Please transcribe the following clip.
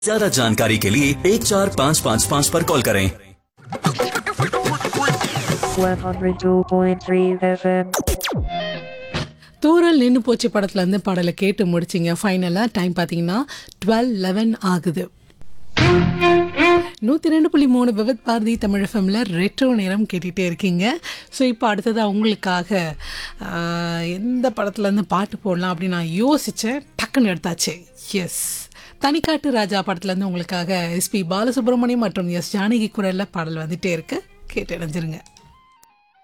ज्यादा जानकारी के लिए एक चार पाँच पाँच पाँच पर कॉल करें 102.3 FM. தூரல் நின்று போச்சு படத்துல இருந்து பாடலை கேட்டு முடிச்சிங்க ஃபைனலாக டைம் பார்த்தீங்கன்னா டுவெல் லெவன் ஆகுது நூற்றி ரெண்டு புள்ளி மூணு விவத் பாரதி தமிழ் எஃப்எம்ல ரெட்ரோ நேரம் கேட்டுகிட்டே இருக்கீங்க ஸோ இப்போ அடுத்ததாக உங்களுக்காக ஆஹ், எந்த படத்துலேருந்து பாட்டு போடலாம் அப்படின்னு நான் யோசித்தேன் டக்குன்னு எடுத்தாச்சு எஸ் தனிக்காட்டு ராஜா படத்துலேருந்து உங்களுக்காக எஸ்பி பாலசுப்ரமணியம் மற்றும் எஸ் ஜானகி குரலில் பாடல் வந்துட்டே இருக்கு கேட்டு இணைஞ்சிருங்க